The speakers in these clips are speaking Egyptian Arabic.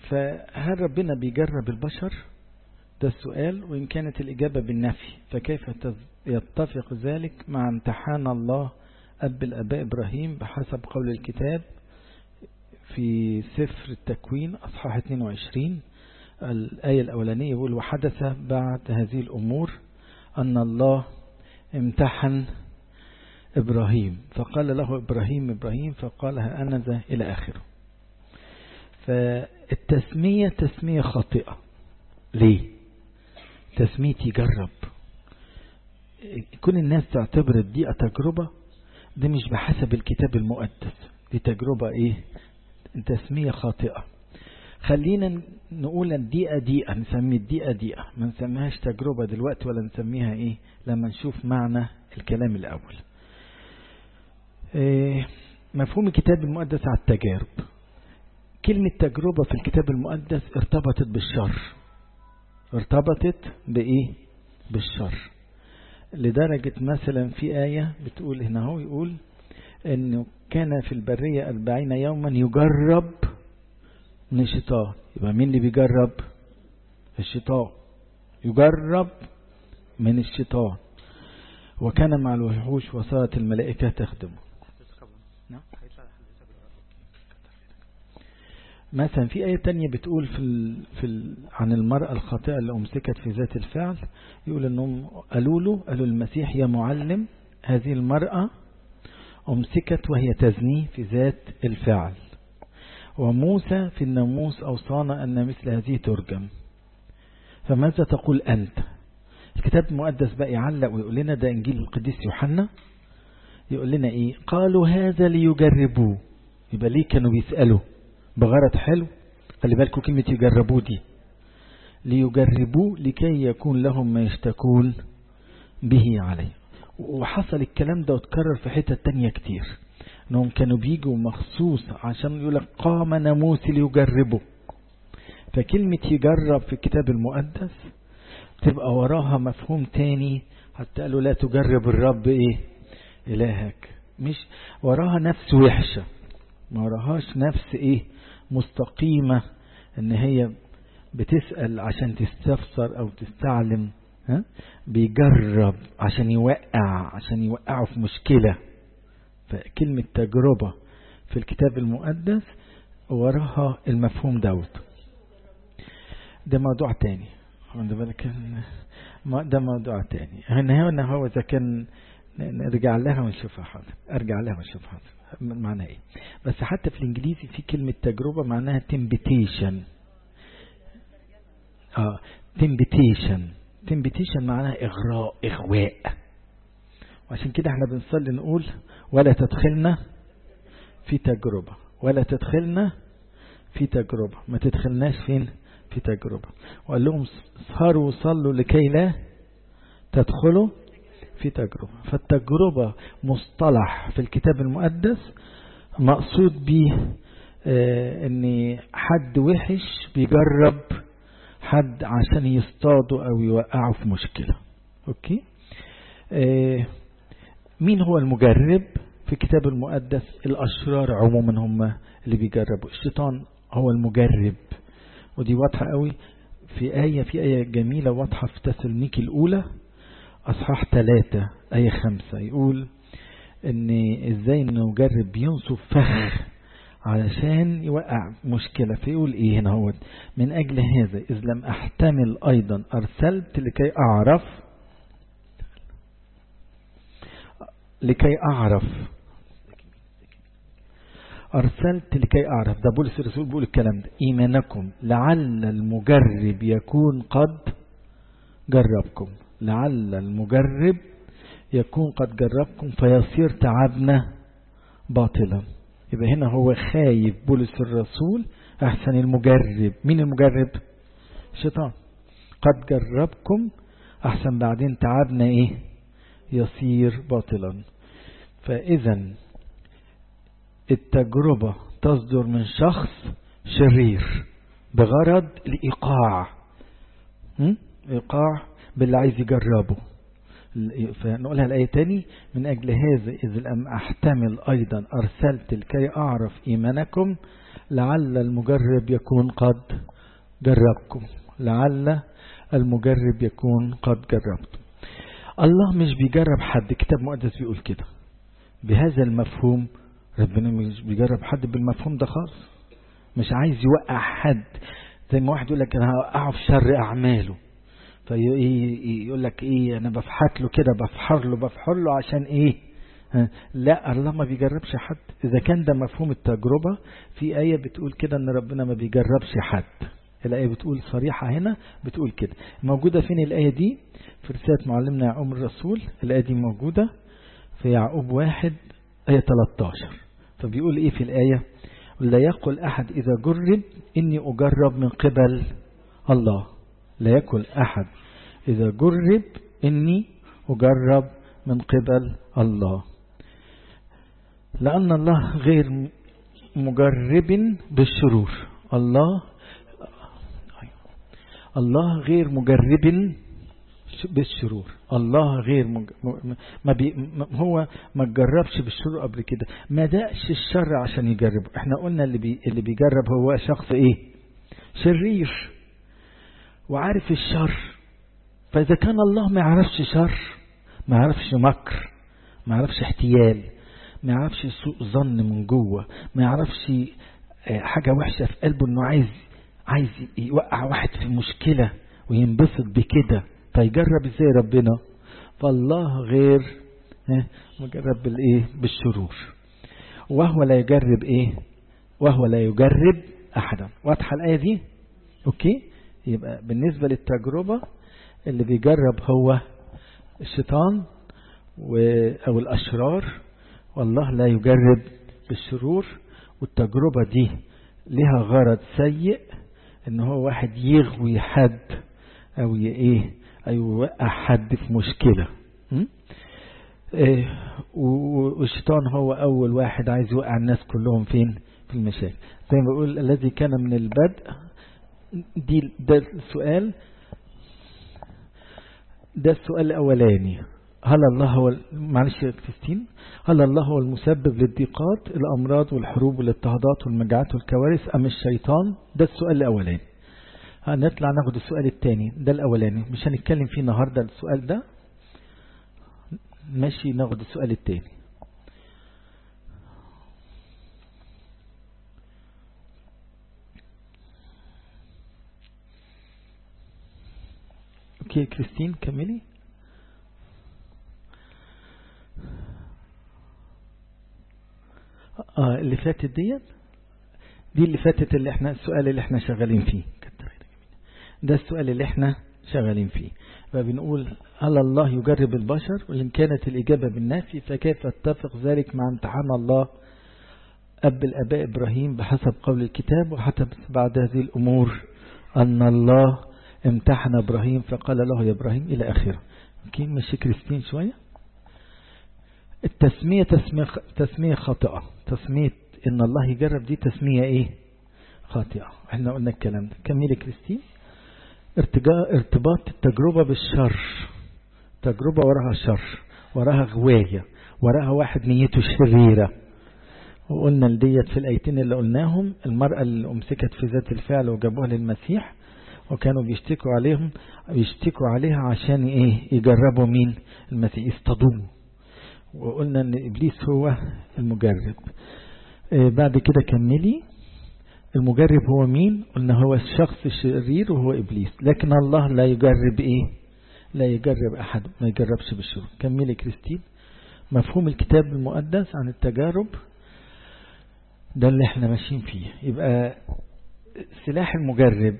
فهل ربنا بيجرب البشر ده السؤال وإن كانت الإجابة بالنفي فكيف يتفق ذلك مع امتحان الله أب الأباء إبراهيم بحسب قول الكتاب في سفر التكوين أصحاح 22 الآية الأولانية يقول وحدث بعد هذه الأمور أن الله امتحن إبراهيم فقال له إبراهيم إبراهيم فقال أنا ذا إلى آخره فالتسمية تسمية خاطئة ليه تسمية يجرب كل الناس تعتبر الدقيقة تجربة دي مش بحسب الكتاب المقدس دي تجربة ايه تسمية خاطئة خلينا نقول الدقيقة دقيقة نسمي الدقيقة دقيقة ما نسميهاش تجربة دلوقتي ولا نسميها ايه لما نشوف معنى الكلام الأول إيه مفهوم الكتاب المقدس على التجارب كلمة تجربة في الكتاب المقدس ارتبطت بالشر ارتبطت بإيه بالشر لدرجة مثلا في آية بتقول هنا هو يقول انه كان في البرية أربعين يوما يجرب من الشيطان يبقى مين اللي بيجرب الشيطان يجرب من الشيطان وكان مع الوحوش وصارت الملائكة تخدمه مثلا في آية تانية بتقول في ال في ال عن المرأة الخاطئة اللي أمسكت في ذات الفعل يقول أنهم قالوا له قالوا المسيح يا معلم هذه المرأة أمسكت وهي تزني في ذات الفعل وموسى في الناموس أوصانا أن مثل هذه ترجم فماذا تقول أنت الكتاب المقدس بقى يعلق ويقول لنا ده إنجيل القديس يوحنا يقول لنا إيه قالوا هذا ليجربوه يبقى ليه كانوا بيسألوا بغرض حلو خلي بالكم كلمة يجربوه دي ليجربوه لكي يكون لهم ما يشتكون به عليه وحصل الكلام ده وتكرر في حتة تانية كتير انهم كانوا بيجوا مخصوص عشان يقول لك قام ناموس ليجربه فكلمة يجرب في الكتاب المقدس تبقى وراها مفهوم تاني حتى قالوا لا تجرب الرب ايه الهك مش وراها نفس وحشة ما وراهاش نفس ايه مستقيمة ان هي بتسأل عشان تستفسر او تستعلم ها بيجرب عشان يوقع عشان يوقعه في مشكلة فكلمة تجربة في الكتاب المقدس وراها المفهوم دوت ده موضوع تاني خد بالك ده موضوع تاني هنا هنا هو اذا كان نرجع لها ونشوفها حاضر ارجع لها ونشوفها حاضر معناها ايه بس حتى في الانجليزي في كلمة تجربة معناها تمبتيشن اه تمبتيشن تمبتيشن معناها اغراء اغواء وعشان كده احنا بنصلي نقول ولا تدخلنا في تجربة ولا تدخلنا في تجربة ما تدخلناش فين في تجربة وقال لهم سهروا وصلوا لكي لا تدخلوا في تجربة فالتجربة مصطلح في الكتاب المقدس مقصود به اه ان حد وحش بيجرب حد عشان يصطاده او يوقعه في مشكلة اوكي اه مين هو المجرب في الكتاب المقدس الاشرار عموما هم اللي بيجربوا الشيطان هو المجرب ودي واضحة قوي في آية في آية جميلة واضحة في تسلميك الأولى أصحاح ثلاثة آية خمسة يقول إن إزاي إنه مجرب بينصب فخ علشان يوقع مشكلة فيقول إيه هنا هو من أجل هذا إذ لم أحتمل أيضا أرسلت لكي أعرف لكي أعرف أرسلت لكي أعرف ده بولس الرسول بيقول الكلام ده إيمانكم لعل المجرب يكون قد جربكم لعل المجرب يكون قد جربكم فيصير تعبنا باطلا يبقى هنا هو خايف بولس الرسول أحسن المجرب مين المجرب الشيطان قد جربكم أحسن بعدين تعبنا إيه يصير باطلا فإذا التجربة تصدر من شخص شرير بغرض الإيقاع إيقاع باللي عايز يجربه فنقولها الآية تاني من أجل هذا إذ لم أحتمل أيضا أرسلت لكي أعرف إيمانكم لعل المجرب يكون قد جربكم لعل المجرب يكون قد جربتم الله مش بيجرب حد كتاب مقدس بيقول كده بهذا المفهوم ربنا مش بيجرب حد بالمفهوم ده خالص مش عايز يوقع حد زي ما واحد يقول لك انا هوقعه في شر اعماله فيقول لك ايه انا بفحت له كده بفحر له بفحر له عشان ايه لا الله ما بيجربش حد اذا كان ده مفهوم التجربة في آية بتقول كده ان ربنا ما بيجربش حد الآية بتقول صريحة هنا بتقول كده موجودة فين الآية دي في رسالة معلمنا يعقوب الرسول الآية دي موجودة في يعقوب واحد آية 13 فبيقول إيه في الآية لا يقل أحد إذا جرب إني أجرب من قبل الله لا يقل أحد إذا جرب إني أجرب من قبل الله لأن الله غير مجرب بالشرور الله الله غير مجرب بالشرور الله غير مج... ما بي... ما هو ما تجربش بالشرور قبل كده ما دقش الشر عشان يجربه احنا قلنا اللي بي... اللي بيجرب هو شخص ايه شرير وعارف الشر فاذا كان الله ما يعرفش شر ما يعرفش مكر ما يعرفش احتيال ما يعرفش سوء ظن من جوه ما يعرفش حاجة وحشة في قلبه انه عايز عايز يوقع واحد في مشكلة وينبسط بكده فيجرب ازاي ربنا فالله غير مجرب بالايه بالشرور وهو لا يجرب ايه وهو لا يجرب احدا واضحه الايه دي اوكي يبقى بالنسبه للتجربه اللي بيجرب هو الشيطان او الاشرار والله لا يجرب بالشرور والتجربه دي لها غرض سيء ان هو واحد يغوي حد او ايه او يوقع حد في مشكله إيه والشيطان هو اول واحد عايز يوقع الناس كلهم فين في المشاكل زي ما بقول الذي كان من البدء دي ده السؤال ده السؤال الاولاني هل الله هو معلش يا كريستين هل الله هو المسبب للضيقات الامراض والحروب والاضطهادات والمجاعات والكوارث ام الشيطان ده السؤال الاولاني هنطلع ناخد السؤال الثاني ده الاولاني مش هنتكلم فيه النهارده السؤال ده ماشي ناخد السؤال الثاني اوكي كريستين كملي اه اللي فاتت ديت دي اللي فاتت اللي احنا السؤال اللي احنا شغالين فيه ده السؤال اللي احنا شغالين فيه فبنقول هل الله يجرب البشر وإن كانت الإجابة بالنفي فكيف اتفق ذلك مع امتحان الله أب الأباء إبراهيم بحسب قول الكتاب وحتى بعد هذه الأمور أن الله امتحن إبراهيم فقال له يا إبراهيم إلى آخره اوكي ماشي كريستين شوية التسمية تسمية, تسمية خاطئة تسمية إن الله يجرب دي تسمية إيه خاطئة احنا قلنا الكلام ده كملي كريستين ارتباط التجربة بالشر تجربة وراها شر وراها غواية وراها واحد نيته شريرة وقلنا لديت في الأيتين اللي قلناهم المرأة اللي أمسكت في ذات الفعل وجابوها للمسيح وكانوا بيشتكوا عليهم بيشتكوا عليها عشان ايه يجربوا مين المسيح يصطادوه وقلنا ان ابليس هو المجرب اه بعد كده كملي المجرب هو مين قلنا هو الشخص الشرير وهو إبليس لكن الله لا يجرب إيه لا يجرب أحد ما يجربش بالشرور كملي كريستين مفهوم الكتاب المقدس عن التجارب ده اللي احنا ماشيين فيه يبقى سلاح المجرب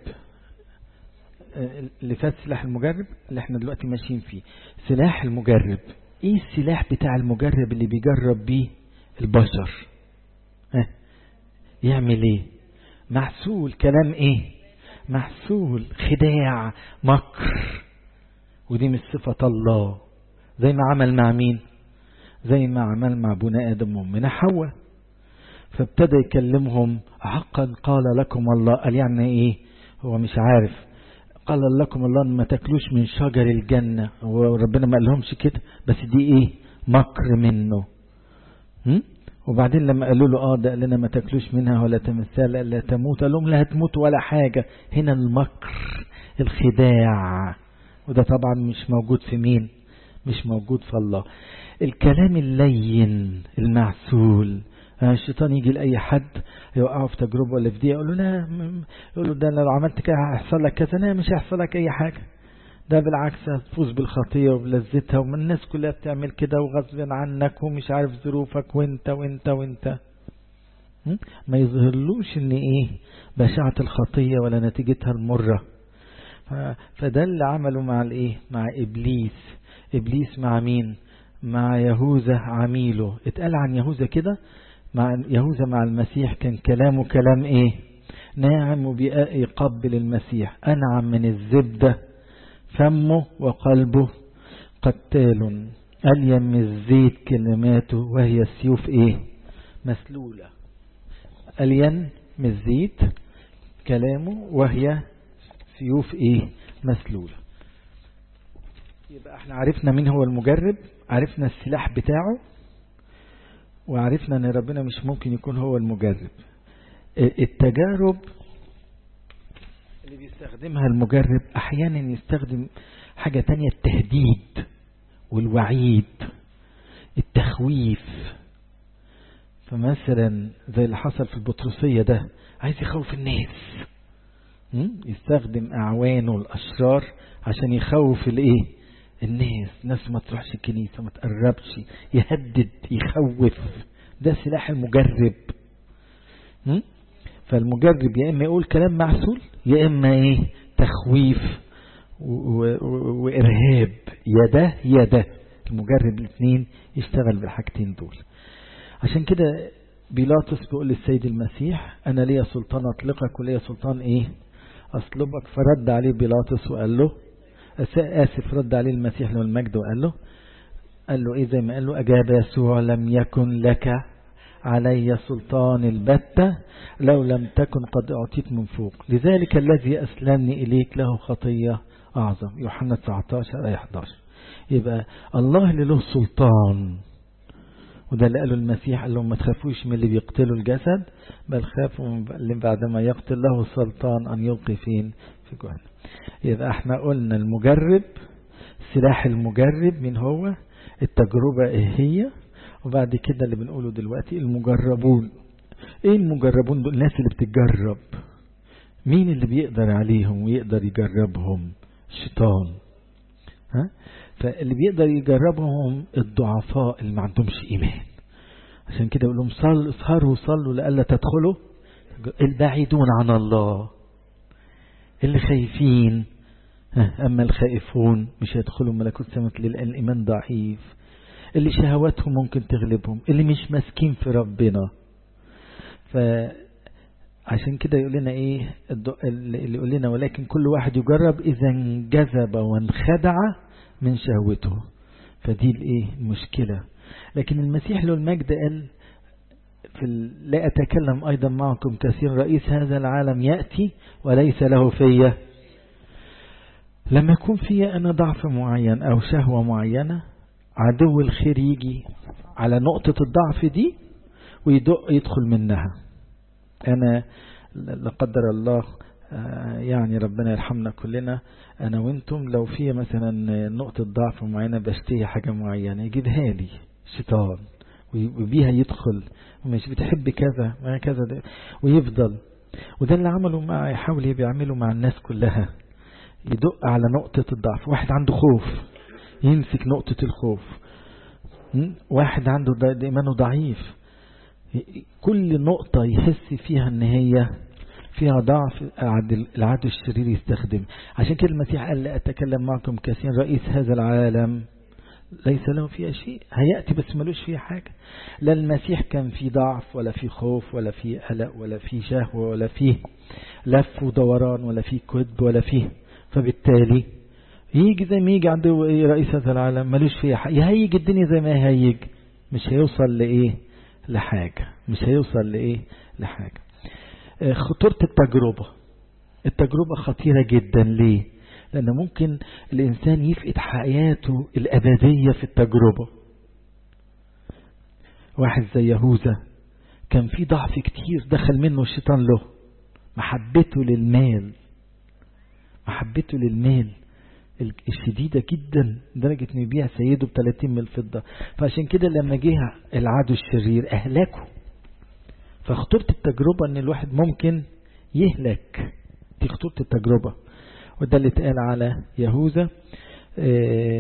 اللي فات سلاح المجرب اللي احنا دلوقتي ماشيين فيه سلاح المجرب ايه السلاح بتاع المجرب اللي بيجرب بيه البشر اه يعمل ايه محسول كلام ايه محسول خداع مكر ودي مش صفة الله زي ما عمل مع مين زي ما عمل مع ابونا ادم وامنا حواء فابتدى يكلمهم حقا قال لكم الله قال يعني ايه هو مش عارف قال لكم الله ما تاكلوش من شجر الجنة وربنا ما قالهمش كده بس دي ايه مكر منه وبعدين لما قالوا له اه ده قال لنا ما تاكلوش منها ولا تمثال لا تموت قال لهم لا هتموت ولا حاجة هنا المكر الخداع وده طبعا مش موجود في مين مش موجود في الله الكلام اللين المعسول الشيطان يجي لأي حد يوقعه في تجربة ولا في دي يقول له لا يقول له ده لو عملت كده هيحصل لك كذا لا مش هيحصل لك أي حاجة ده بالعكس هتفوز بالخطية وبلذتها ومن الناس كلها بتعمل كده وغصب عنك ومش عارف ظروفك وانت وانت وانت ما يظهرلوش ان ايه بشاعة الخطية ولا نتيجتها المرة فده اللي عمله مع الايه مع ابليس ابليس مع مين مع يهوذا عميله اتقال عن يهوذا كده مع يهوذا مع المسيح كان كلامه كلام ايه ناعم وبيقبل المسيح انعم من الزبدة فمه وقلبه قتال أليم من الزيت كلماته وهي السيوف ايه مسلولة ألين من الزيت كلامه وهي سيوف ايه مسلولة يبقى احنا عرفنا مين هو المجرب عرفنا السلاح بتاعه وعرفنا ان ربنا مش ممكن يكون هو المجرب التجارب اللي بيستخدمها المجرب احيانا يستخدم حاجة تانية التهديد والوعيد التخويف فمثلا زي اللي حصل في البطرسية ده عايز يخوف الناس يستخدم اعوانه الاشرار عشان يخوف الايه الناس ناس ما تروحش الكنيسة ما تقربش يهدد يخوف ده سلاح المجرب فالمجرب يا إما يقول كلام معسول يا إما إيه تخويف وإرهاب يا ده يا ده المجرب الاثنين يشتغل بالحاجتين دول عشان كده بيلاطس بيقول للسيد المسيح أنا ليا سلطان أطلقك وليا سلطان إيه أصلبك فرد عليه بيلاطس وقال له آسف رد عليه المسيح له المجد وقال له قال له إيه زي ما قال له أجاب يسوع لم يكن لك علي سلطان البتة لو لم تكن قد أعطيت من فوق لذلك الذي أسلمني إليك له خطية أعظم يوحنا 19 آية 11 يبقى الله اللي له سلطان وده اللي قاله المسيح قال لهم ما تخافوش من اللي بيقتلوا الجسد بل خافوا من بعد ما يقتل له سلطان أن يلقي فين في جهنم يبقى احنا قلنا المجرب سلاح المجرب من هو التجربة ايه هي وبعد كده اللي بنقوله دلوقتي المجربون ايه المجربون دول الناس اللي بتتجرب مين اللي بيقدر عليهم ويقدر يجربهم الشيطان ها فاللي بيقدر يجربهم الضعفاء اللي ما عندهمش ايمان عشان كده يقول لهم صلوا اسهروا صلوا لألا تدخلوا البعيدون عن الله اللي خايفين أما الخائفون مش هيدخلوا ملكوت السماء لأن الإيمان ضعيف اللي شهواتهم ممكن تغلبهم اللي مش ماسكين في ربنا فعشان كده يقول لنا ايه اللي يقول لنا ولكن كل واحد يجرب اذا انجذب وانخدع من شهوته فدي الايه المشكلة لكن المسيح له المجد قال في لا أتكلم أيضا معكم كثير رئيس هذا العالم يأتي وليس له فيا لما يكون فيا أنا ضعف معين أو شهوة معينة عدو الخير يجي على نقطة الضعف دي ويدق يدخل منها أنا لا قدر الله يعني ربنا يرحمنا كلنا أنا وانتم لو في مثلا نقطة ضعف معينة بشتهي حاجة معينة يجيبها لي شيطان وبيها يدخل ومش بتحب كذا ما كذا ده ويفضل وده اللي عمله مع يحاول بيعمله مع الناس كلها يدق على نقطة الضعف واحد عنده خوف يمسك نقطة الخوف واحد عنده إيمانه ضعيف كل نقطة يحس فيها ان هي فيها ضعف العدو الشرير يستخدم عشان كده المسيح قال لا أتكلم معكم كثيرا رئيس هذا العالم ليس له فيها شيء هيأتي بس ملوش فيها حاجة لا المسيح كان في ضعف ولا في خوف ولا في قلق ولا في شهوة ولا فيه لف ودوران ولا فيه كذب ولا فيه فبالتالي يجي زي ما يجي عند رئيس هذا العالم ملوش فيها حاجة يهيج الدنيا زي ما يهيج مش هيوصل لإيه لحاجة مش هيوصل لإيه لحاجة خطورة التجربة التجربة خطيرة جدا ليه لأن ممكن الإنسان يفقد حياته الأبدية في التجربة واحد زي يهوذا كان في ضعف كتير دخل منه الشيطان له محبته للمال محبته للمال الشديدة جدا لدرجة انه يبيع سيده ب 30 من الفضة فعشان كده لما جه العدو الشرير اهلكه فخطورة التجربة ان الواحد ممكن يهلك دي خطورة التجربة وده اللي اتقال على يهوذا اه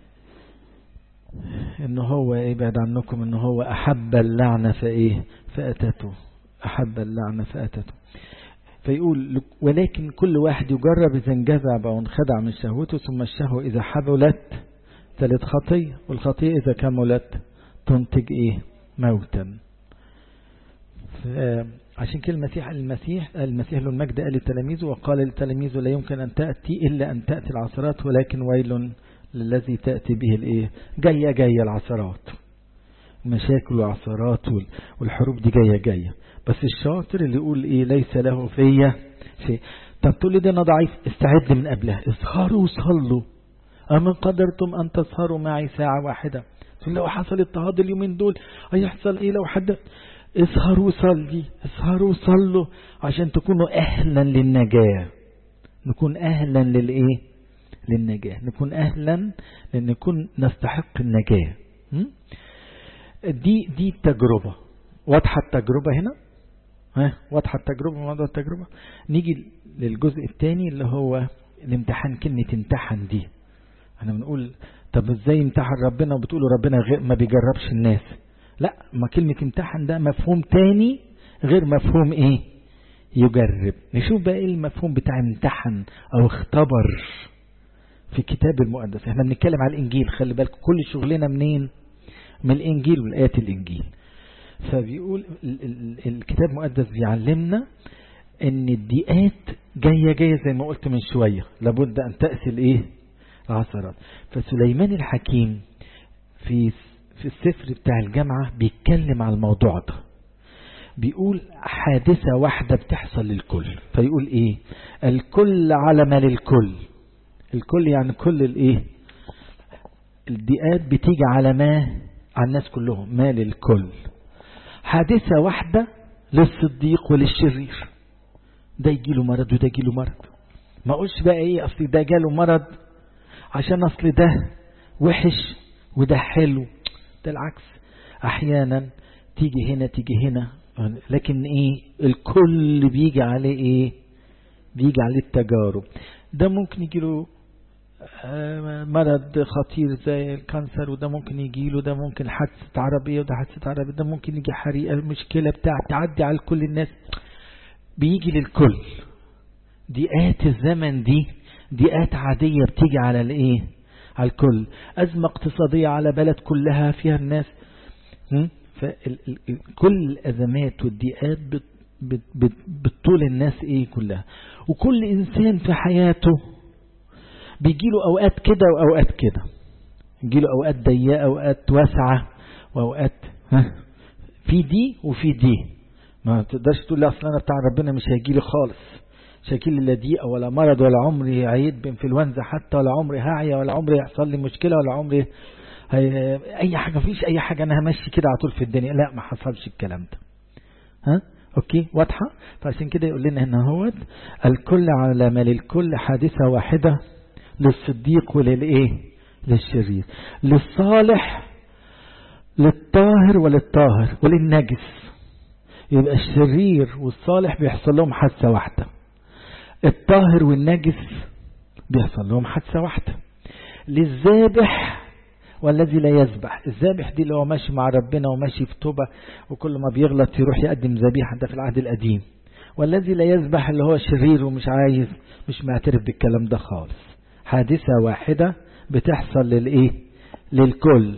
ان هو يبعد عنكم ان هو احب اللعنة فايه فاتته احب اللعنة فاتته فيقول ولكن كل واحد يجرب إذا انجذب أو انخدع من شهوته ثم الشهوة إذا حبلت ثالث خطية والخطية إذا كملت تنتج إيه موتا عشان كده المسيح المسيح المسيح له المجد قال لتلاميذه وقال لتلاميذه لا يمكن أن تأتي إلا أن تأتي العثرات ولكن ويل للذي تأتي به الإيه جاية جاية العثرات مشاكل وعثرات والحروب دي جاية جاية بس الشاطر اللي يقول ايه ليس له فيا شيء طب تقول لي ده انا ضعيف استعد من قبلها اسهروا وصلوا أمن قدرتم أن تسهروا معي ساعة واحدة تقول لو حصل اضطهاد اليومين دول هيحصل ايه لو حد اسهروا وصلي اسهروا وصلوا عشان تكونوا أهلا للنجاة نكون أهلا للإيه للنجاة نكون أهلا لأن نكون نستحق النجاة دي دي التجربة واضحة التجربة هنا ها واضحة التجربة موضوع التجربة نيجي للجزء الثاني اللي هو الامتحان كلمة امتحن دي احنا بنقول طب ازاي امتحن ربنا وبتقولوا ربنا غير ما بيجربش الناس لا ما كلمة امتحن ده مفهوم تاني غير مفهوم ايه يجرب نشوف بقى ايه المفهوم بتاع امتحن او اختبر في الكتاب المقدس احنا بنتكلم على الانجيل خلي بالك كل شغلنا منين من الانجيل والايات الانجيل فبيقول الكتاب المقدس بيعلمنا ان الضيقات جاية جاية زي ما قلت من شوية لابد ان تأتي الايه العثرات فسليمان الحكيم في في السفر بتاع الجامعة بيتكلم على الموضوع ده بيقول حادثة واحدة بتحصل للكل فيقول ايه الكل علم للكل الكل يعني كل الايه الضيقات بتيجي على ما على الناس كلهم ما للكل حادثة واحدة للصديق وللشرير ده يجيله مرض وده يجيله مرض ما اقولش بقى ايه اصل ده جاله مرض عشان اصل ده وحش وده حلو ده العكس احيانا تيجي هنا تيجي هنا لكن ايه الكل بيجي عليه ايه بيجي عليه التجارب ده ممكن يجيله مرض خطير زي الكانسر وده ممكن يجيله ده ممكن حادثة عربية وده حادثة عربية ده ممكن يجي حريقة المشكلة بتاع تعدي على كل الناس بيجي للكل ديئات الزمن دي ديئات عادية بتيجي على الايه على الكل أزمة اقتصادية على بلد كلها فيها الناس فكل الأزمات والديئات بتطول الناس ايه كلها وكل إنسان في حياته بيجيله أوقات كده وأوقات كده يجيله أوقات ضيقة أوقات واسعة وأوقات ها في دي وفي دي ما تقدرش تقول لي أصل أنا بتاع ربنا مش هيجيلي خالص مش هيجيلي لا ضيقة ولا مرض ولا عمري عيد بانفلونزا حتى ولا عمري هعيا ولا عمري يحصل لي مشكلة ولا عمري هي أي حاجة مفيش أي حاجة أنا همشي كده على طول في الدنيا لا ما حصلش الكلام ده ها أوكي واضحة فعشان كده يقول لنا هنا هوت الكل على ما للكل حادثة واحدة للصديق وللإيه للشرير للصالح للطاهر وللطاهر وللنجس يبقى الشرير والصالح بيحصل لهم حادثة واحدة الطاهر والنجس بيحصل لهم حادثة واحدة للذابح والذي لا يذبح الذابح دي اللي هو ماشي مع ربنا وماشي في توبة وكل ما بيغلط يروح يقدم ذبيحة ده في العهد القديم والذي لا يذبح اللي هو شرير ومش عايز مش معترف بالكلام ده خالص حادثة واحدة بتحصل للإيه للكل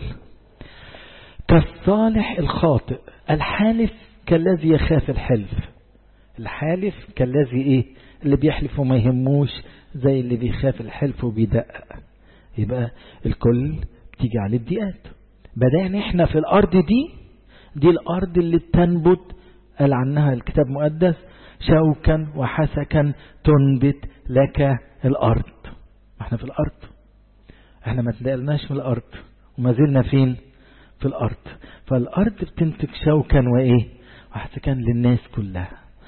كالصالح الخاطئ الحالف كالذي يخاف الحلف الحالف كالذي إيه اللي بيحلف وما يهموش زي اللي بيخاف الحلف وبيدقق يبقى الكل بتيجي عليه الضيقات بدأنا احنا في الأرض دي دي الأرض اللي تنبت قال عنها الكتاب المقدس شوكا وحسكا تنبت لك الأرض احنا في الأرض احنا ما تنقلناش من الأرض وما زلنا فين في الأرض فالأرض بتنتج شوكا وإيه واحتكان للناس كلها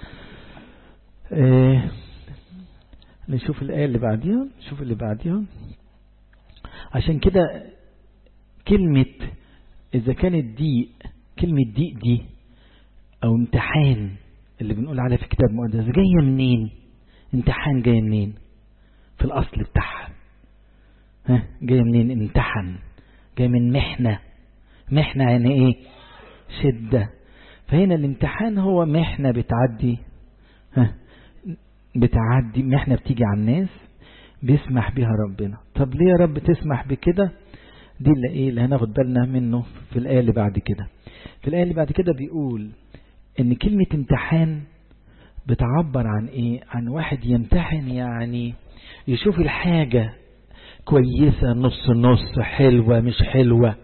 إيه نشوف الآية اللي بعديها نشوف اللي بعديها عشان كده كلمة إذا كانت ضيق كلمة ضيق دي أو امتحان اللي بنقول عليها في كتاب مقدس جاية منين امتحان جاية منين في الأصل بتاعها ها جاية منين امتحن جاية من محنة محنة يعني ايه شدة فهنا الامتحان هو محنة بتعدي ها بتعدي محنة بتيجي على الناس بيسمح بها ربنا طب ليه يا رب تسمح بكده دي اللي ايه اللي هناخد بالنا منه في الآية اللي بعد كده في الآية اللي بعد كده بيقول ان كلمة امتحان بتعبر عن ايه عن واحد يمتحن يعني يشوف الحاجة كويسة نص نص حلوة مش حلوة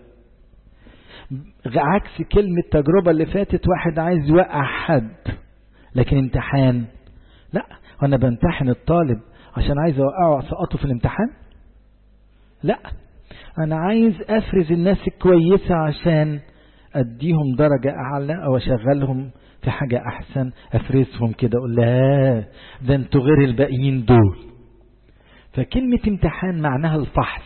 عكس كلمة تجربة اللي فاتت واحد عايز يوقع حد لكن امتحان لا وانا بمتحن الطالب عشان عايز اوقعه اسقطه في الامتحان لا انا عايز افرز الناس الكويسة عشان اديهم درجة اعلى او اشغلهم في حاجة احسن افرزهم كده اقول لا ده انتوا غير الباقيين دول فكلمة امتحان معناها الفحص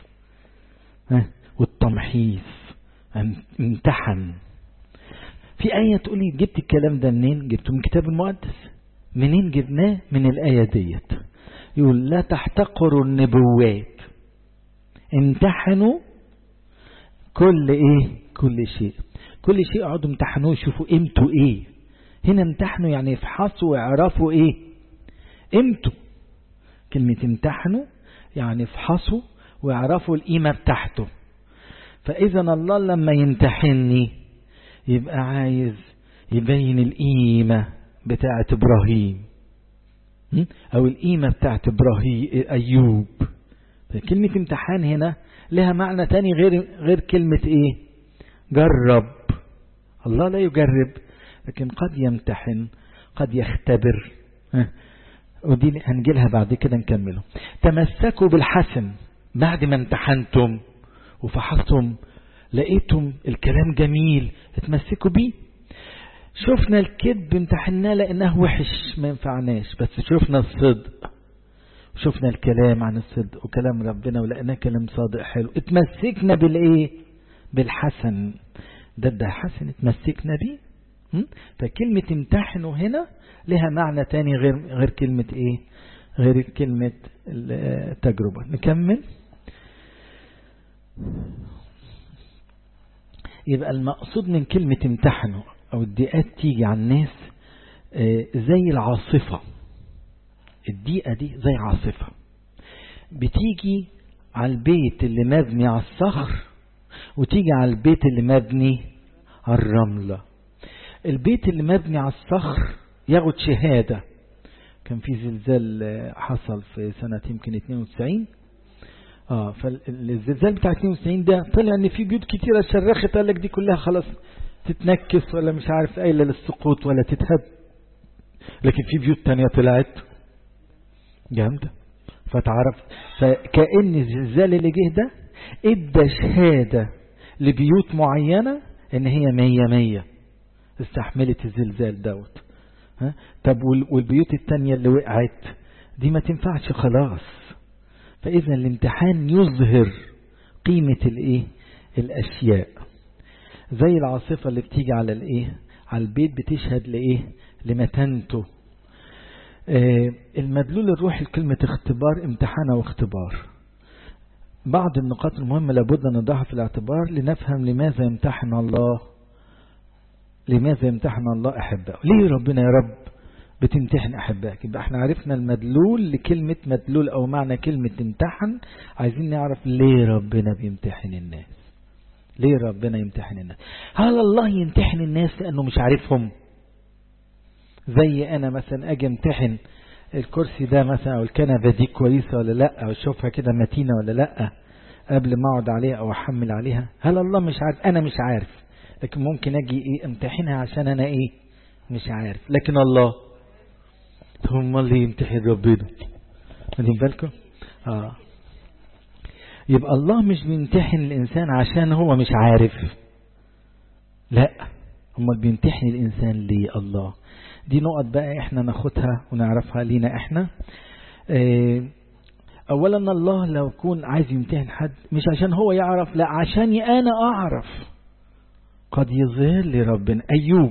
والتمحيص امتحن في آية تقولي جبت الكلام ده منين جبته من الكتاب المقدس منين جبناه من الآية ديت يقول لا تحتقروا النبوات امتحنوا كل ايه كل شيء كل شيء اقعدوا امتحنوه شوفوا قيمته ايه هنا امتحنوا يعني افحصوا واعرفوا ايه قيمته كلمة امتحنوا يعني افحصوا واعرفوا القيمة بتاعته فإذا الله لما يمتحني يبقى عايز يبين القيمة بتاعة إبراهيم أو القيمة بتاعة إبراهيم أيوب كلمة امتحان هنا لها معنى تاني غير غير كلمة إيه جرب الله لا يجرب لكن قد يمتحن قد يختبر ودي هنجيلها بعد كده نكمله تمسكوا بالحسن بعد ما امتحنتم وفحصتم لقيتم الكلام جميل اتمسكوا بيه شفنا الكذب امتحناه لانه وحش ما ينفعناش بس شفنا الصدق وشفنا الكلام عن الصدق وكلام ربنا ولقيناه كلام صادق حلو اتمسكنا بالايه بالحسن ده ده حسن اتمسكنا بيه فكلمة امتحنوا هنا لها معنى تاني غير غير كلمة ايه غير كلمة التجربة نكمل يبقى المقصود من كلمة امتحنوا او الضيقات تيجي على الناس زي العاصفة الضيقة دي زي عاصفة بتيجي على البيت اللي مبني على الصخر وتيجي على البيت اللي مبني على الرملة البيت اللي مبني على الصخر ياخد شهادة كان في زلزال حصل في سنة يمكن 92 اه فالزلزال بتاع 92 ده طلع ان في بيوت كتيرة شرخت قال لك دي كلها خلاص تتنكس ولا مش عارف قايله للسقوط ولا تتهد لكن في بيوت تانية طلعت جامدة فتعرف فكأن الزلزال اللي جه ده ادى شهادة لبيوت معينة ان هي مية مية استحملت الزلزال دوت ها طب والبيوت التانية اللي وقعت دي ما تنفعش خلاص فإذا الامتحان يظهر قيمة الايه الأشياء زي العاصفة اللي بتيجي على الايه على البيت بتشهد لايه لمتانته آه المدلول الروحي لكلمة اختبار امتحان واختبار بعض النقاط المهمة لابد أن نضعها في الاعتبار لنفهم لماذا يمتحن الله لماذا يمتحن الله أحبائه ليه ربنا يا رب بتمتحن أحبائك يبقى احنا عرفنا المدلول لكلمة مدلول أو معنى كلمة امتحن عايزين نعرف ليه ربنا بيمتحن الناس ليه ربنا يمتحن الناس هل الله يمتحن الناس لأنه مش عارفهم زي أنا مثلا أجي امتحن الكرسي ده مثلا أو الكنبة دي كويسة ولا لا أو أشوفها كده متينة ولا لا قبل ما أقعد عليها أو أحمل عليها هل الله مش عارف أنا مش عارف لكن ممكن أجي إيه امتحنها عشان أنا إيه مش عارف لكن الله هم اللي يمتحن ربنا واخدين بالكم آه يبقى الله مش بيمتحن الإنسان عشان هو مش عارف لا امال بيمتحن الانسان ليه الله دي نقط بقى احنا ناخدها ونعرفها لينا احنا اه اولا الله لو يكون عايز يمتحن حد مش عشان هو يعرف لا عشاني انا اعرف قد يظهر لي ربنا ايوب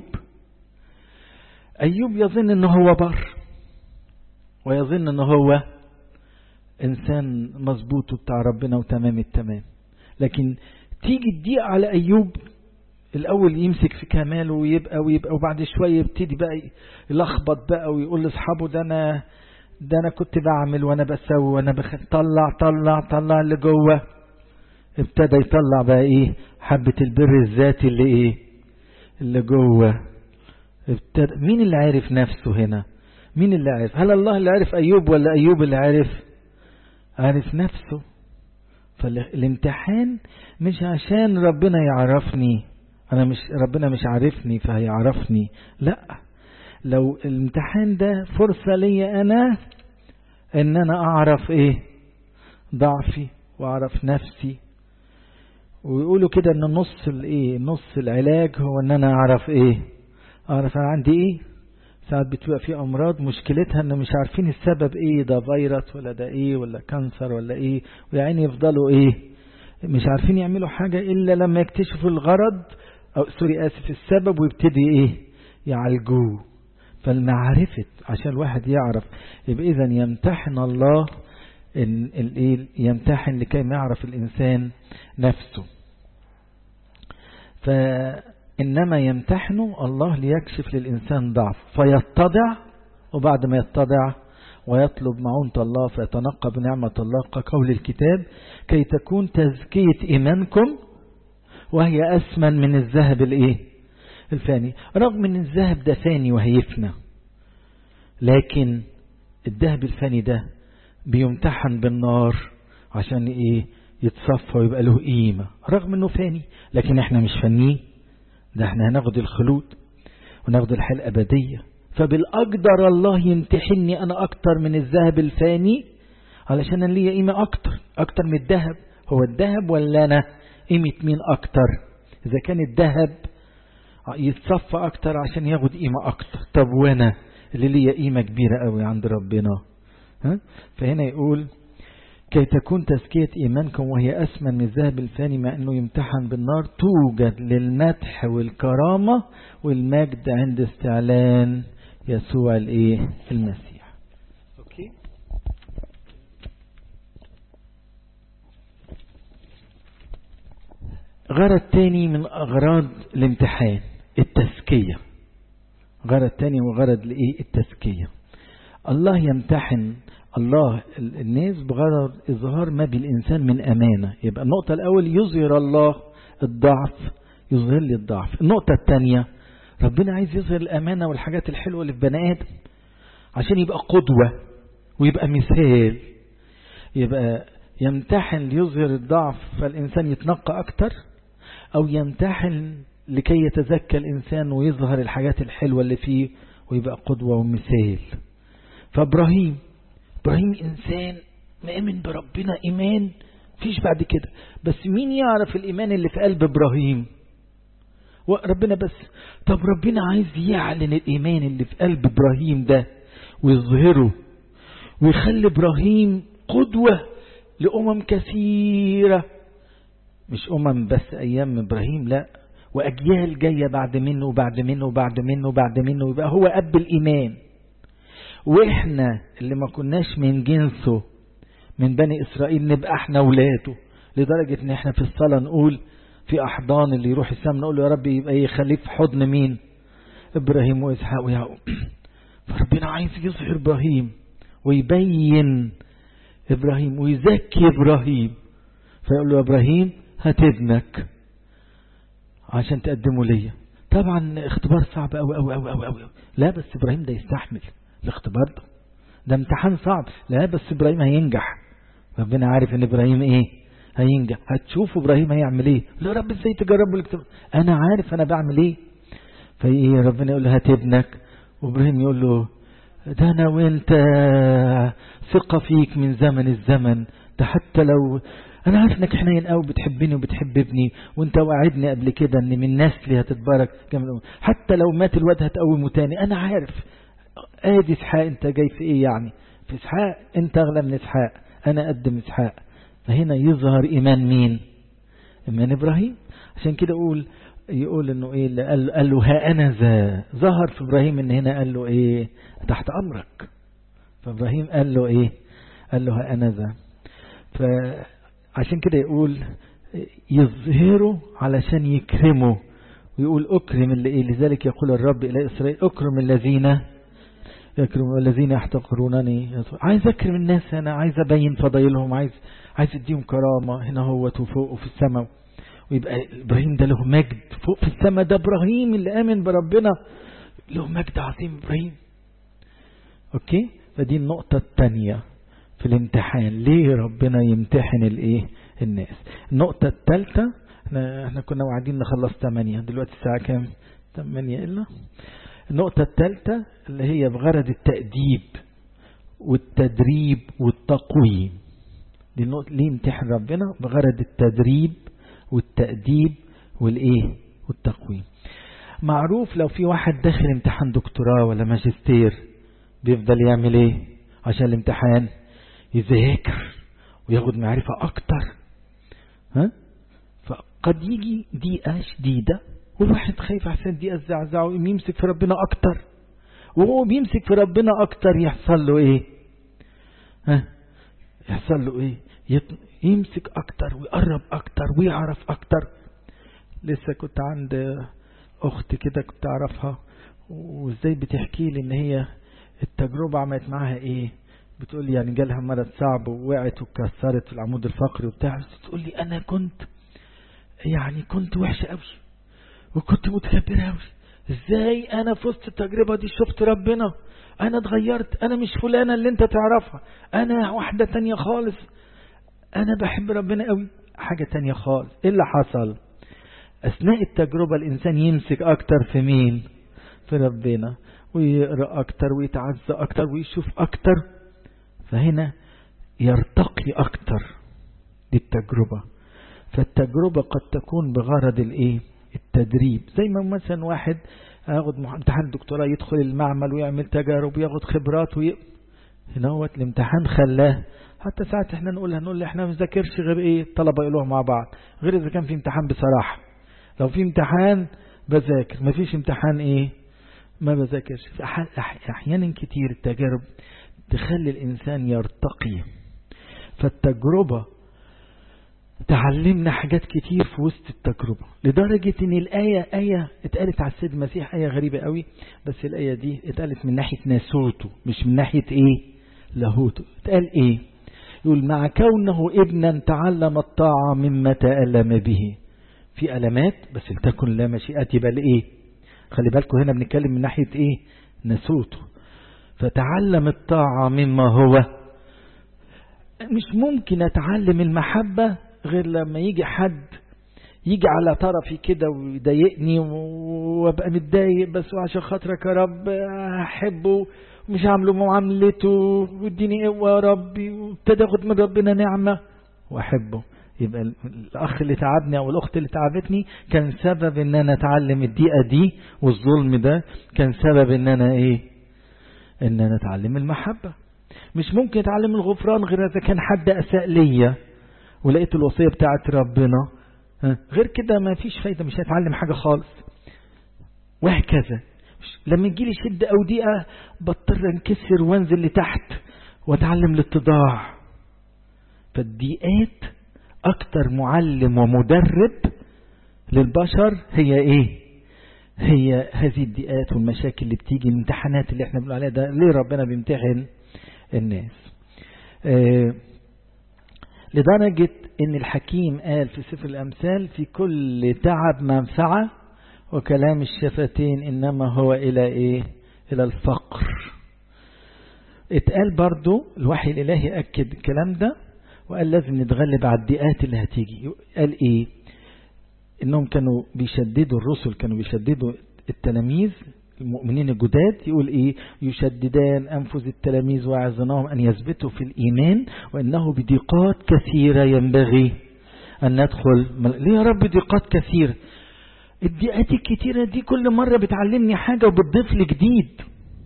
ايوب يظن ان هو بر ويظن ان هو انسان مظبوط بتاع ربنا وتمام التمام لكن تيجي تضيق على ايوب الاول يمسك في كماله ويبقى ويبقى وبعد شويه يبتدي بقى يلخبط بقى ويقول لاصحابه ده انا ده انا كنت بعمل وانا بسوي وانا بخ... طلع طلع طلع اللي جوه ابتدى يطلع بقى ايه حبة البر الذاتي اللي ايه اللي جوه ابتدى مين اللي عارف نفسه هنا مين اللي عارف هل الله اللي عارف ايوب ولا ايوب اللي عارف عارف نفسه فالامتحان مش عشان ربنا يعرفني انا مش ربنا مش عارفني فهيعرفني لا لو الامتحان ده فرصة لي أنا إن أنا أعرف إيه ضعفي وأعرف نفسي ويقولوا كده إن نص الإيه نص العلاج هو إن أنا أعرف إيه أعرف أنا عندي إيه ساعات بتبقى في أمراض مشكلتها إن مش عارفين السبب إيه ده فيروس ولا ده إيه ولا كانسر ولا إيه ويعني يفضلوا إيه مش عارفين يعملوا حاجة إلا لما يكتشفوا الغرض أو سوري آسف السبب ويبتدي إيه يعالجوه فالمعرفة عشان الواحد يعرف يبقى إذا يمتحن الله يمتحن لكي ما يعرف الإنسان نفسه فإنما يمتحن الله ليكشف للإنسان ضعف فيتضع وبعد ما يتضع ويطلب معونة الله فيتنقى بنعمة الله كقول الكتاب كي تكون تزكية إيمانكم وهي أسمن من الذهب الإيه الفاني رغم ان الذهب ده فاني وهيفنى لكن الذهب الفاني ده بيمتحن بالنار عشان ايه يتصفى ويبقى له قيمة رغم انه فاني لكن احنا مش فانيين ده احنا هناخد الخلود وناخد الحياة الأبدية فبالأقدر الله يمتحني أنا أكتر من الذهب الفاني علشان أنا ليا قيمة أكتر أكتر من الذهب هو الذهب ولا أنا قيمة مين أكتر إذا كان الذهب يتصفى أكتر عشان ياخد قيمة أكتر طب وأنا اللي ليا قيمة كبيرة قوي عند ربنا ها؟ فهنا يقول كي تكون تزكية إيمانكم وهي أسمى من الذهب الفاني مع أنه يمتحن بالنار توجد للمدح والكرامة والمجد عند استعلان يسوع الإيه المسيح أوكي غرض تاني من أغراض الامتحان التزكية غرض تاني وغرض لإيه التزكية الله يمتحن الله الناس بغرض إظهار ما بالإنسان من أمانة يبقى النقطة الأول يظهر الله الضعف يظهر لي الضعف النقطة الثانية ربنا عايز يظهر الأمانة والحاجات الحلوة اللي في بني آدم عشان يبقى قدوة ويبقى مثال يبقى يمتحن ليظهر الضعف فالإنسان يتنقى أكتر أو يمتحن لكي يتزكى الإنسان ويظهر الحاجات الحلوة اللي فيه ويبقى قدوة ومثال فإبراهيم إبراهيم إنسان مؤمن بربنا إيمان فيش بعد كده بس مين يعرف الإيمان اللي في قلب إبراهيم ربنا بس طب ربنا عايز يعلن الإيمان اللي في قلب إبراهيم ده ويظهره ويخلي إبراهيم قدوة لأمم كثيرة مش أمم بس أيام إبراهيم لا وأجيال جاية بعد منه وبعد منه وبعد منه وبعد منه يبقى هو أب الإيمان وإحنا اللي ما كناش من جنسه من بني إسرائيل نبقى إحنا ولاده لدرجة إن إحنا في الصلاة نقول في أحضان اللي يروح السماء نقول له يا رب يبقى يخليه في حضن مين إبراهيم وإسحاق ويعقوب فربنا عايز يظهر إبراهيم ويبين إبراهيم ويزكي إبراهيم فيقول له إبراهيم هات ابنك عشان تقدمه ليا طبعا اختبار صعب أوي أوي أوي أوي أوي لا بس إبراهيم ده يستحمل الاختبار ده ده امتحان صعب لا بس إبراهيم هينجح ربنا عارف ان إبراهيم ايه هينجح هتشوف إبراهيم هيعمل ايه لا رب ازاي تجربه الاختبار انا عارف انا بعمل ايه فايه ربنا يقول له هات ابنك وإبراهيم يقول له ده انا وانت ثقة فيك من زمن الزمن ده حتى لو انا عارف انك حنين قوي بتحبني وبتحب ابني وانت وعدني قبل كده ان من نسلي هتتبارك حتى لو مات الواد هتقومه تاني انا عارف ادي اسحاق انت جاي في ايه يعني في اسحاق انت اغلى من اسحاق انا قدم اسحاق فهنا يظهر ايمان مين ايمان ابراهيم عشان كده اقول يقول انه ايه قال, قال له ها انا ذا ظهر في ابراهيم ان هنا قال له ايه تحت امرك فابراهيم قال له ايه قال له ها انا ذا فعشان كده يقول يظهره علشان يكرمه ويقول اكرم اللي ايه لذلك يقول الرب الى اسرائيل اكرم الذين يكرم الذين يحتقرونني عايز اكرم الناس انا عايز ابين فضايلهم عايز عايز اديهم كرامه هنا هو وفوق وفي السماء ويبقى ابراهيم ده له مجد فوق في السماء ده ابراهيم اللي امن بربنا له مجد عظيم ابراهيم اوكي فدي النقطة الثانية في الامتحان ليه ربنا يمتحن الايه الناس النقطة الثالثة احنا, احنا كنا وعدين نخلص 8 دلوقتي الساعة كام 8 الا النقطة الثالثة اللي هي بغرض التأديب والتدريب والتقويم دي النقطة ليه امتحن ربنا بغرض التدريب والتأديب والإيه والتقويم معروف لو في واحد داخل امتحان دكتوراه ولا ماجستير بيفضل يعمل ايه عشان الامتحان يذاكر وياخد معرفة اكتر ها فقد يجي دقيقة شديدة والواحد خايف عشان دقيقة تزعزعه يمسك في ربنا اكتر وهو بيمسك في ربنا اكتر يحصل له ايه ها يحصل له ايه يمسك اكتر ويقرب اكتر ويعرف اكتر لسه كنت عند اخت كده كنت اعرفها وازاي بتحكي لي ان هي التجربة عملت معاها ايه بتقول لي يعني جالها مرض صعب ووقعت وكسرت العمود الفقري وبتاع بس تقول لي انا كنت يعني كنت وحشة قوي وكنت متكبرة قوي ازاي انا في وسط التجربة دي شفت ربنا انا اتغيرت انا مش فلانة اللي انت تعرفها انا واحدة تانية خالص انا بحب ربنا قوي حاجة تانية خالص ايه اللي حصل اثناء التجربة الانسان يمسك اكتر في مين في ربنا ويقرأ اكتر ويتعزى اكتر ويشوف اكتر فهنا يرتقي اكتر دي التجربة فالتجربة قد تكون بغرض الايه التدريب زي ما مثلا واحد ياخد امتحان دكتوراه يدخل المعمل ويعمل تجارب وياخد خبرات وي... هنا هو الامتحان خلاه حتى ساعات احنا نقول هنقول احنا ما نذاكرش غير ايه الطلبه يقولوها مع بعض غير اذا كان في امتحان بصراحه لو في امتحان بذاكر ما فيش امتحان ايه ما بذاكرش احيانا كتير التجارب تخلي الانسان يرتقي فالتجربه تعلمنا حاجات كتير في وسط التجربة لدرجة ان الآية آية اتقالت على السيد المسيح آية غريبة قوي بس الآية دي اتقالت من ناحية ناسوته مش من ناحية ايه لاهوته اتقال ايه يقول مع كونه ابنا تعلم الطاعة مما تألم به في ألمات بس لتكن لا مشيئتي بل ايه خلي بالكم هنا بنتكلم من ناحية ايه ناسوته فتعلم الطاعة مما هو مش ممكن اتعلم المحبة غير لما يجي حد يجي على طرفي كده ويضايقني وابقى متضايق بس عشان خاطرك يا رب احبه ومش عامله معاملته واديني قوه يا ربي وابتدي اخد من ربنا نعمه واحبه يبقى الاخ اللي تعبني او الاخت اللي تعبتني كان سبب ان انا اتعلم الدقيقه دي والظلم ده كان سبب ان انا ايه ان انا اتعلم المحبه مش ممكن اتعلم الغفران غير اذا كان حد اساء ليا ولقيت الوصية بتاعت ربنا غير كده ما فيش فايدة مش هتعلم حاجة خالص وهكذا لما يجي لي شدة أو ضيقة بضطر انكسر وانزل لتحت واتعلم الاتضاع فالضيقات أكتر معلم ومدرب للبشر هي إيه؟ هي هذه الضيقات والمشاكل اللي بتيجي الامتحانات اللي احنا بنقول عليها ده ليه ربنا بيمتحن الناس آه لدرجة ان الحكيم قال في سفر الامثال في كل تعب منفعة وكلام الشفتين انما هو الى ايه الى الفقر اتقال برضو الوحي الالهي اكد الكلام ده وقال لازم نتغلب على الضيقات اللي هتيجي قال ايه انهم كانوا بيشددوا الرسل كانوا بيشددوا التلاميذ المؤمنين الجداد يقول إيه يشددان أنفس التلاميذ ويعظنهم أن يثبتوا في الإيمان وإنه بضيقات كثيرة ينبغي أن ندخل ليه يا رب ضيقات كثير الضيقات الكتيرة دي كل مرة بتعلمني حاجة وبتضيف لي جديد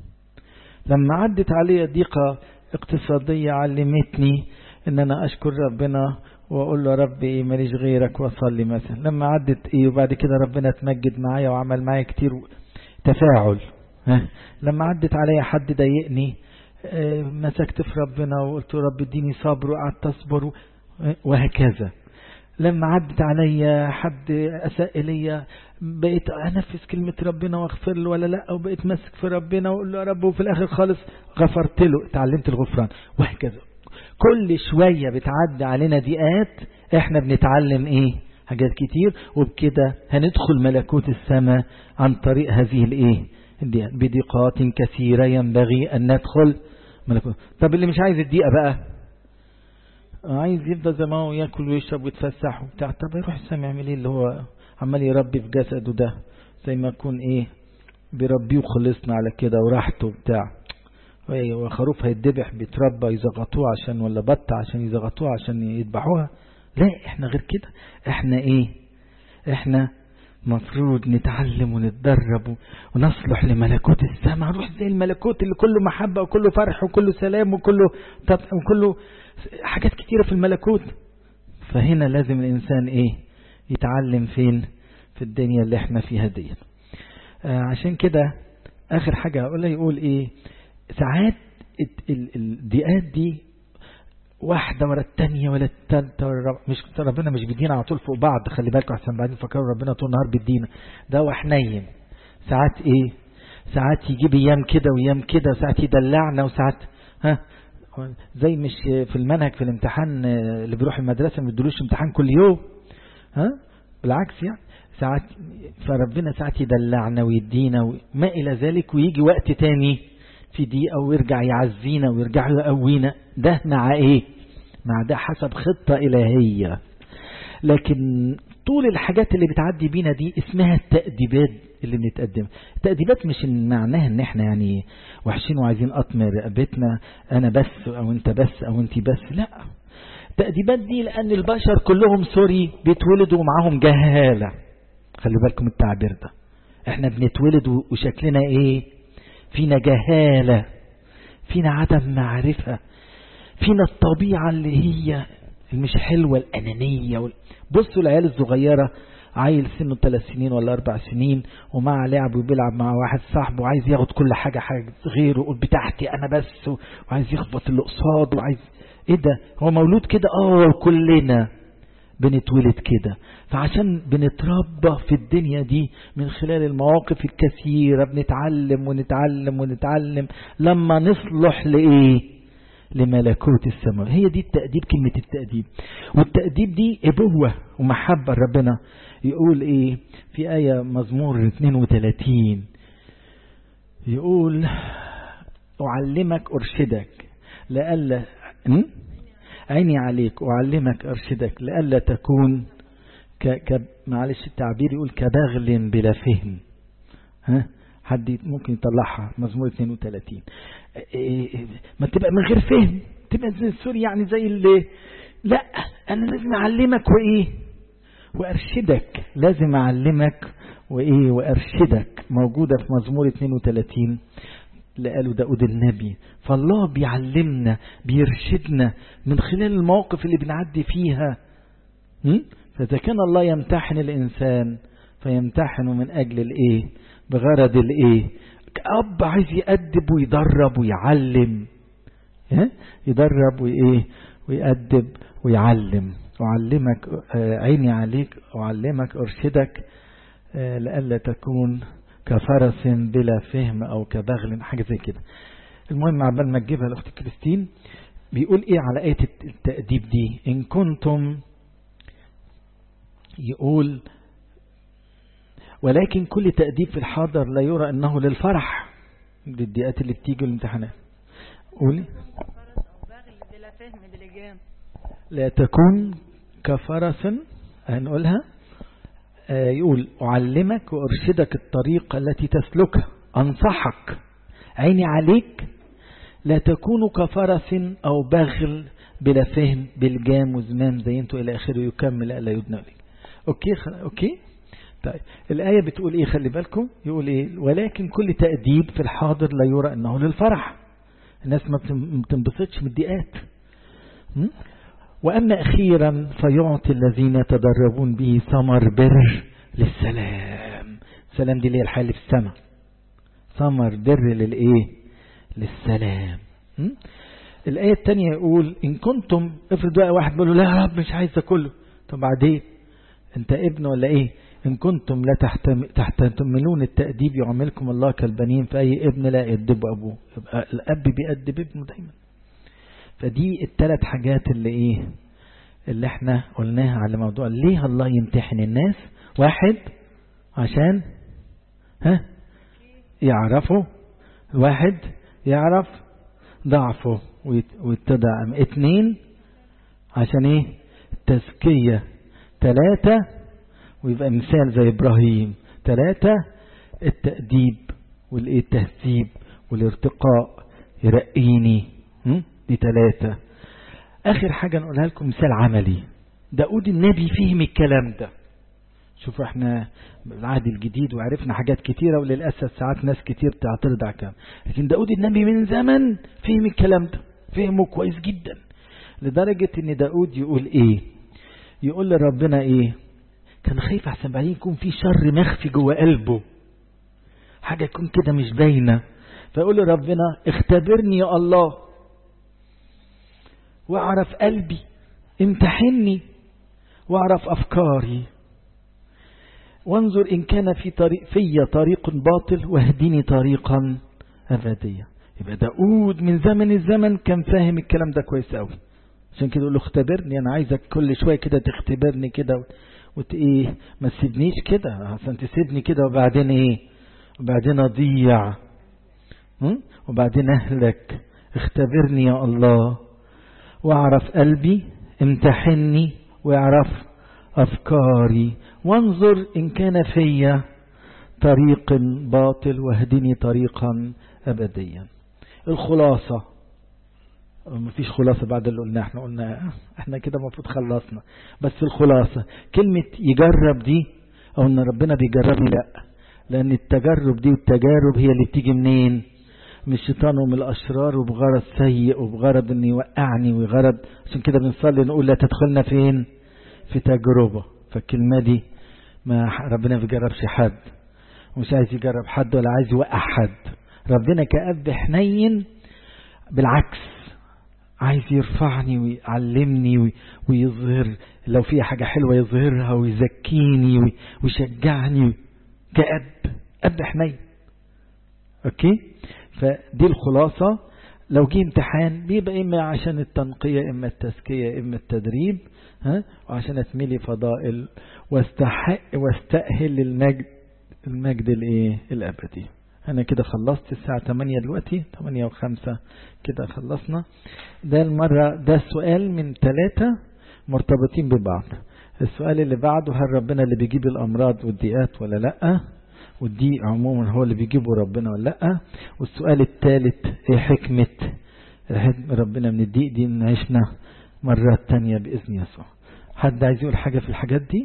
لما عدت عليا ضيقة اقتصادية علمتني ان انا اشكر ربنا واقول له رب ايه ماليش غيرك واصلي مثلا لما عدت ايه وبعد كده ربنا تمجد معايا وعمل معايا كتير تفاعل ها لما عدت عليا حد ضايقني اه مسكت في ربنا وقلت له رب اديني صبر وقعدت اصبر وهكذا لما عدت عليا حد اساء الي بقيت انفذ كلمه ربنا واغفر له ولا لا وبقيت ماسك في ربنا واقول له يا رب وفي الاخر خالص غفرت له اتعلمت الغفران وهكذا كل شويه بتعدي علينا ضيقات احنا بنتعلم ايه حاجات كتير وبكده هندخل ملكوت السماء عن طريق هذه الايه بضيقات كثيره ينبغي ان ندخل ملكوت طب اللي مش عايز الضيقه بقى عايز يفضل زي ما هو ياكل ويشرب ويتفسح وبتاع طب يروح السامع يعمل ايه اللي هو عمال يربي في جسده ده زي ما يكون ايه بيربيه وخلصنا على كده وراحته وبتاع وخروف هيتذبح بيتربى يزغطوه عشان ولا بط عشان يزغطوه عشان يذبحوها لا احنا غير كده احنا ايه احنا مفروض نتعلم ونتدرب ونصلح لملكوت السماء نروح زي الملكوت اللي كله محبة وكله فرح وكله سلام وكله وكله حاجات كتيرة في الملكوت فهنا لازم الإنسان إيه يتعلم فين في الدنيا اللي احنا فيها دي آه عشان كده آخر حاجة هقولها يقول إيه ساعات الضيقات دي واحدة ورا التانية ولا التالتة ولا مش ربنا مش بيدينا على طول فوق بعض خلي بالكم احسن بعدين فكروا ربنا طول النهار بيدينا ده وحنين ساعات ايه ساعات يجيب ايام كده وايام كده وساعات يدلعنا وساعات ها زي مش في المنهج في الامتحان اللي بيروح المدرسة ما بيدولوش امتحان كل يوم ها بالعكس يعني ساعات فربنا ساعات يدلعنا ويدينا وما إلى ذلك ويجي وقت تاني في دقيقة ويرجع يعزينا ويرجع يقوينا ده مع ايه مع ده حسب خطة إلهية لكن طول الحاجات اللي بتعدي بينا دي اسمها التأديبات اللي بنتقدم التأديبات مش معناها ان احنا يعني وحشين وعايزين اطمر رقبتنا انا بس او انت بس او انت بس لا التأديبات دي لان البشر كلهم سوري بيتولدوا معاهم جهالة خلي بالكم التعبير ده احنا بنتولد وشكلنا ايه فينا جهالة فينا عدم معرفة فينا الطبيعة اللي هي المش حلوة الأنانية وال... بصوا العيال الصغيرة عيل سنه ثلاث سنين ولا أربع سنين ومع لعب وبيلعب مع واحد صاحبه وعايز ياخد كل حاجة حاجة غيره يقول بتاعتي أنا بس وعايز يخبط اللي قصاده وعايز إيه ده هو مولود كده آه كلنا بنتولد كده فعشان بنتربى في الدنيا دي من خلال المواقف الكثيرة بنتعلم ونتعلم ونتعلم لما نصلح لإيه لملكوت السماء هي دي التأديب كلمة التأديب والتأديب دي إبوة ومحبة ربنا يقول إيه في آية مزمور 32 يقول أعلمك أرشدك لألا عيني عليك أعلمك أرشدك لألا تكون ك... ك... معلش التعبير يقول كبغل بلا فهم ها حد ممكن يطلعها مزمور 32 إيه ما تبقى من غير فهم تبقى زي سوري يعني زي اللي لا انا لازم اعلمك وايه وارشدك لازم اعلمك وايه وارشدك موجوده في مزمور 32 اللي قاله داود النبي فالله بيعلمنا بيرشدنا من خلال المواقف اللي بنعدي فيها فإذا كان الله يمتحن الإنسان فيمتحنه من أجل الإيه بغرض الإيه أب عايز يأدب ويدرب ويعلم يدرب وإيه ويأدب ويعلم أعلمك عيني عليك أعلمك أرشدك لئلا تكون كفرس بلا فهم أو كبغل حاجة زي كده المهم عبال ما تجيبها الأخت كريستين بيقول إيه على آية التأديب دي إن كنتم يقول ولكن كل تأديب في الحاضر لا يرى أنه للفرح دي الدقات اللي بتيجي الامتحانات قولي لا تكون كفرس هنقولها يقول أعلمك وأرشدك الطريق التي تسلكها أنصحك عيني عليك لا تكونوا كفرس أو بغل بلا فهم بالجام وزمام زي انتوا إلى آخره يكمل ألا يدنى لك أوكي خل... أوكي طيب الآية بتقول إيه خلي بالكم يقول إيه ولكن كل تأديب في الحاضر لا يرى أنه للفرح الناس ما بتنبسطش من الدقات وأما أخيرا فيعطي الذين يتدربون به ثمر بر للسلام سلام دي اللي هي الحال في السماء ثمر بر للإيه للسلام الآية الثانية يقول إن كنتم افرض بقى واحد بيقول له لا يا رب مش عايز ده كله طب بعدين انت ابن ولا ايه إن كنتم لا تحتملون التأديب يعملكم الله كالبنين فأي ابن لا يأدب أبوه يبقى الأب بيأدب ابنه دايما فدي الثلاث حاجات اللي إيه اللي احنا قلناها على موضوع ليه الله يمتحن الناس واحد عشان ها يعرفوا واحد يعرف ضعفه ويتدعم اتنين عشان ايه التزكية ثلاثة ويبقى مثال زي إبراهيم ثلاثة التأديب والتهذيب والارتقاء يرقيني دي ثلاثة آخر حاجة نقولها لكم مثال عملي داود النبي فهم الكلام ده شوفوا احنا العهد الجديد وعرفنا حاجات كتيرة وللأسف ساعات ناس كتير تعترض على الكلام لكن داود النبي من زمن فهم الكلام ده فهمه كويس جدا لدرجة ان داود يقول ايه يقول لربنا ايه كان خايف احسن بعدين يكون في شر مخفي جوه قلبه حاجة يكون كده مش باينة فيقول لربنا اختبرني يا الله واعرف قلبي امتحني واعرف افكاري وانظر إن كان في طريق في طريق باطل واهدني طريقا أبديا يبقى داود من زمن الزمن كان فاهم الكلام ده كويس قوي عشان كده يقول له اختبرني أنا عايزك كل شوية كده تختبرني كده وت إيه ما تسيبنيش كده عشان تسيبني كده وبعدين إيه وبعدين أضيع وبعدين أهلك اختبرني يا الله واعرف قلبي امتحني واعرف أفكاري وانظر إن كان في طريق باطل واهدني طريقا أبديا الخلاصة مفيش خلاصة بعد اللي قلناه احنا قلنا احنا كده المفروض خلصنا بس الخلاصة كلمة يجرب دي او ان ربنا بيجربني لا لان التجرب دي والتجارب هي اللي بتيجي منين من الشيطان ومن الاشرار وبغرض سيء وبغرض ان يوقعني وغرض عشان كده بنصلي نقول لا تدخلنا فين في تجربة فالكلمة دي ما ربنا ما بيجربش حد ومش عايز يجرب حد ولا عايز يوقع حد ربنا كأب حنين بالعكس عايز يرفعني ويعلمني ويظهر لو في حاجة حلوة يظهرها ويزكيني ويشجعني كأب أب حنين أوكي فدي الخلاصة لو جه امتحان بيبقى إما عشان التنقية إما التزكية إما التدريب ها وعشان اتملي فضائل واستحق واستأهل للمجد المجد الايه الابدي انا كده خلصت الساعة 8 دلوقتي 8 و5 كده خلصنا ده المرة ده السؤال من ثلاثة مرتبطين ببعض السؤال اللي بعده هل ربنا اللي بيجيب الامراض والضيقات ولا لا والضيق عموما هو اللي بيجيبه ربنا ولا لا والسؤال الثالث ايه حكمة ربنا من الضيق دي ان عشنا مرات تانية بإذن يسوع حد عايز يقول حاجة في الحاجات دي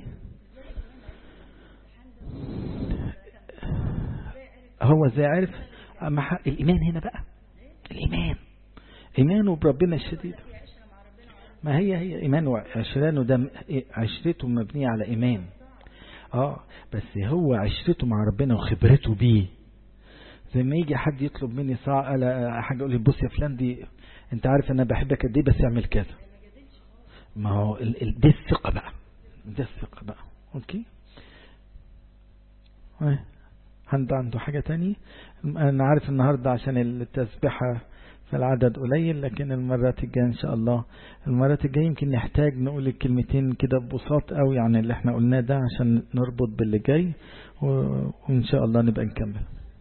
هو ازاي عارف أما الإيمان هنا بقى الإيمان إيمانه بربنا الشديد ما هي هي إيمان وعشرانه ده عشرته مبنية على إيمان آه بس هو عشرته مع ربنا وخبرته بيه زي ما يجي حد يطلب مني ساعة على حاجة يقول لي بص يا فلان دي انت عارف انا بحبك قد ايه بس اعمل كذا ما هو دي الثقة بقى دي الثقة بقى اوكي حد عنده حاجة تاني انا عارف النهاردة عشان التسبيحة في العدد قليل لكن المرات الجاية ان شاء الله المرات الجاية يمكن نحتاج نقول الكلمتين كده ببساط قوي يعني اللي احنا قلناه ده عشان نربط باللي جاي وان شاء الله نبقى نكمل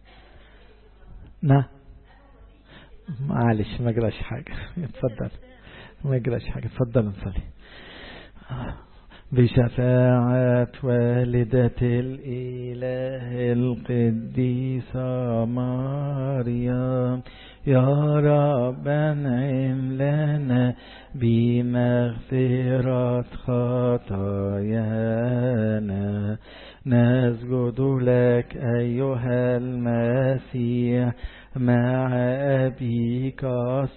نعم معلش ما جراش حاجة اتفضل ما جراش حاجة اتفضل نصلي بشفاعة والدة الإله القديسة مريم يا رب انعم لنا بمغفرة خطايانا نسجد لك أيها المسيح مع أبيك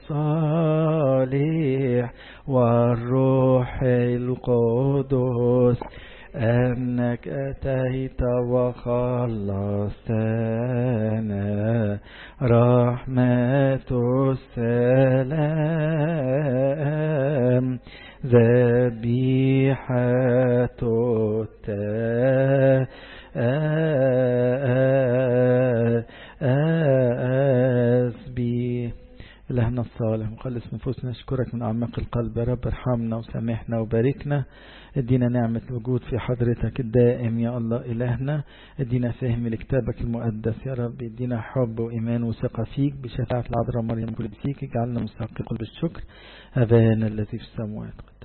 الصالح والروح القدس أنك أتيت وخلصتنا رحمة السلام ذبيحة التأسبيح إلهنا الصالح مخلص نفوسنا نشكرك من أعماق القلب يا رب ارحمنا وسامحنا وباركنا ادينا نعمة الوجود في حضرتك الدائم يا الله إلهنا ادينا فهم لكتابك المقدس يا رب ادينا حب وإيمان وثقة فيك بشفاعة العذراء مريم كل بسيك اجعلنا مستحقين بالشكر أبانا الذي في السماوات